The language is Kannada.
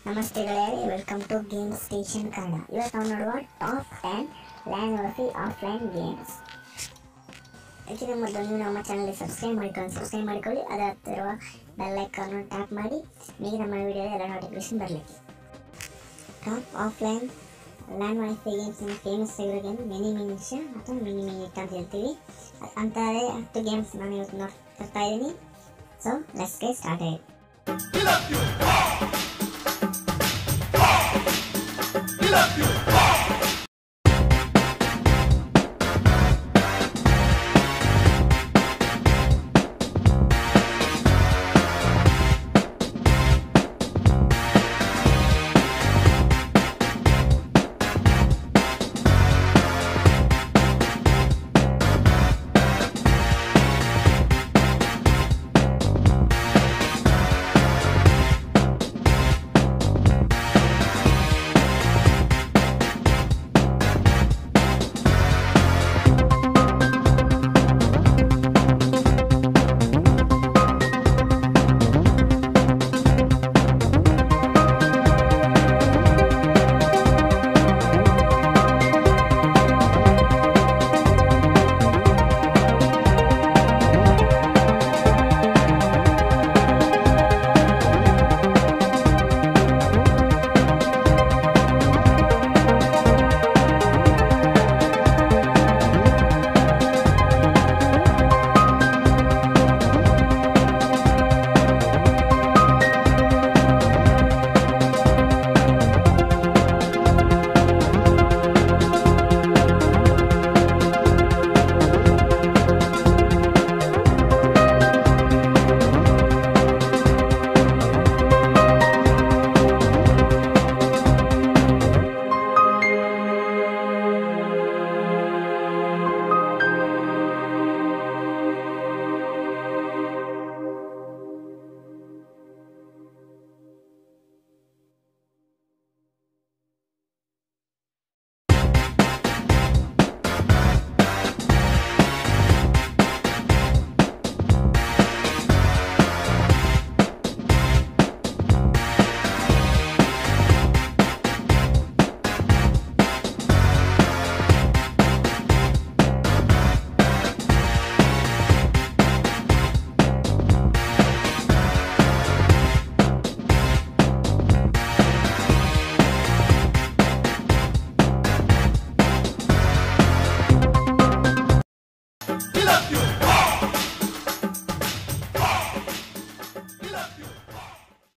ನಮಸ್ತೆ ಗೆಳೆಯರೆ welcome to game station Kannada ಇವತ್ತು ನಾವು ನೋಡುವ top ten land wifi offline games ಇದಕ್ಕಿಂತ ಮೊದಲು ನೀವು ನಮ್ಮ ಚಾನಲ್ಗೆ ಸಬ್ಸ್ಕ್ರೈಬ್ ಮಾಡಿಕೊಳ್ಳಿ ಸಬ್ಸ್ಕ್ರೈಬ್ ಮಾಡಿಕೊಳ್ಳಿ ಅದರ ಹತ್ತಿರ ಇರುವ ಬೆಲ್ ಐಕಾನ್ ಟ್ಯಾಪ್ ಮಾಡಿ ನಿಮಗೆ ನಮ್ಮ ವಿಡಿಯೋ ಎಲ್ಲ ನೋಟಿಫಿಕೇಶನ್ ಬರಲಿಕ್ಕೆ top offline land wifi games famous ಆಗಿರೋ ಗೇಮ್ ಮಿನಿ ಮಿನಿಷ ಅಥವಾ ಮಿನಿ ಮಿನಿಟ್ ಅಂತ ಹೇಳ್ತೀವಿ ಅಂತಾರೆ ಹತ್ತು ಗೇಮ್ಸ್ ನಾನು ಇವತ್ತು ನೋಡ್ತಾ ಇದ್ದೀನಿ ಸೊ ಲೆಟ್ಸ್ ಗೆ ಸ್ಟಾರ್ಟ್ ಆಗಿದೆ Get up, you